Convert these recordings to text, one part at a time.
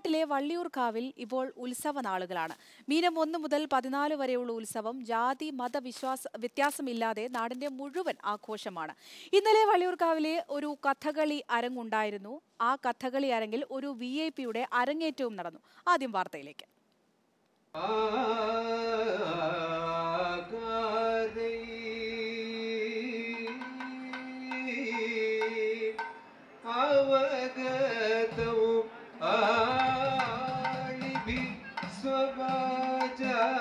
വയനാട്ടിലെ വള്ളിയൂർക്കാവിൽ ഇപ്പോൾ ഉത്സവ നാളുകളാണ് മീനം ഒന്ന് മുതൽ പതിനാല് വരെയുള്ള ഉത്സവം ജാതി മത വിശ്വാസ വ്യത്യാസമില്ലാതെ നാടിന്റെ മുഴുവൻ ആഘോഷമാണ് ഇന്നലെ വള്ളിയൂർക്കാവിലെ ഒരു കഥകളി അരങ്ങുണ്ടായിരുന്നു ആ കഥകളി അരങ്ങിൽ ഒരു വി ഐ പിയുടെ അരങ്ങേറ്റവും നടന്നു ആദ്യം വാർത്തയിലേക്ക് അവഗതവും ആളിഭി സ്വഭാജ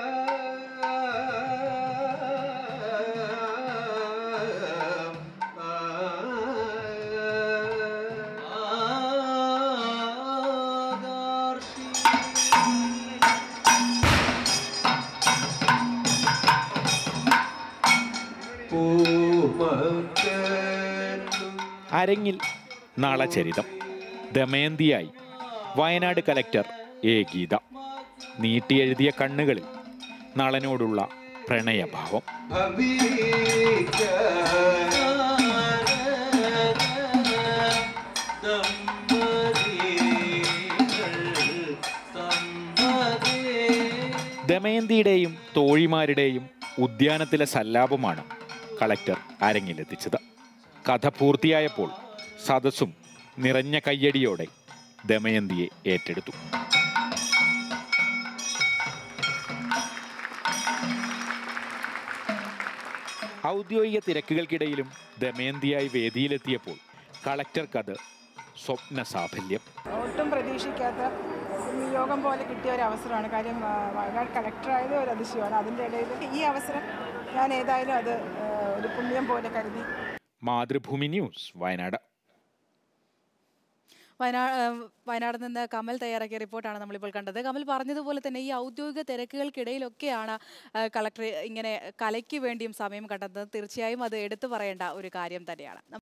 പൂമക്കനും അരങ്ങിൽ നളചരിതം ദമയന്തിയായി വയനാട് കലക്ടർ എ ഗീത നീട്ടിയെഴുതിയ കണ്ണുകളിൽ നളനോടുള്ള പ്രണയഭാവം ഭവിക്ക ദമയന്തിയുടെയും തോഴിമാരുടെയും ഉദ്യാനത്തിലെ സല്ലാപമാണ് കളക്ടർ അരങ്ങിലെത്തിച്ചത് കഥ പൂർത്തിയായപ്പോൾ സദസ്സും നിറഞ്ഞ കയ്യടിയോടെ ദമയന്തിയെ ഏറ്റെടുത്തു ഔദ്യോഗിക തിരക്കുകൾക്കിടയിലും ദമയന്തിയായി വേദിയിലെത്തിയപ്പോൾ കളക്ടർക്കത് സ്വപ്ന സാഫല്യം ഒട്ടും പ്രതീക്ഷിക്കാത്ത ഒരു നിയോഗം പോലെ കിട്ടിയ ഒരു അവസരമാണ് കാര്യം ആ, വയനാട് കളക്ടറായത് ഒരു അതിശയമാണ് അതിൻ്റെ ഇടയിൽ ഈ അവസരം ഞാൻ ഏതായാലും അത് ആ, ഒരു പുണ്യം പോലെ കരുതി മാതൃഭൂമി ന്യൂസ് വയനാട് വയനാട് വയനാട് നിന്ന് കമൽ തയ്യാറാക്കിയ റിപ്പോർട്ടാണ് നമ്മളിപ്പോൾ കണ്ടത് കമൽ പറഞ്ഞതുപോലെ തന്നെ ഈ ഔദ്യോഗിക തിരക്കുകൾക്കിടയിലൊക്കെയാണ് ആ, കളക്ടർ ഇങ്ങനെ കലയ്ക്ക് വേണ്ടിയും സമയം കണ്ടെത്തുന്നത് തീർച്ചയായും അത് എടുത്തു പറയേണ്ട ഒരു കാര്യം തന്നെയാണ്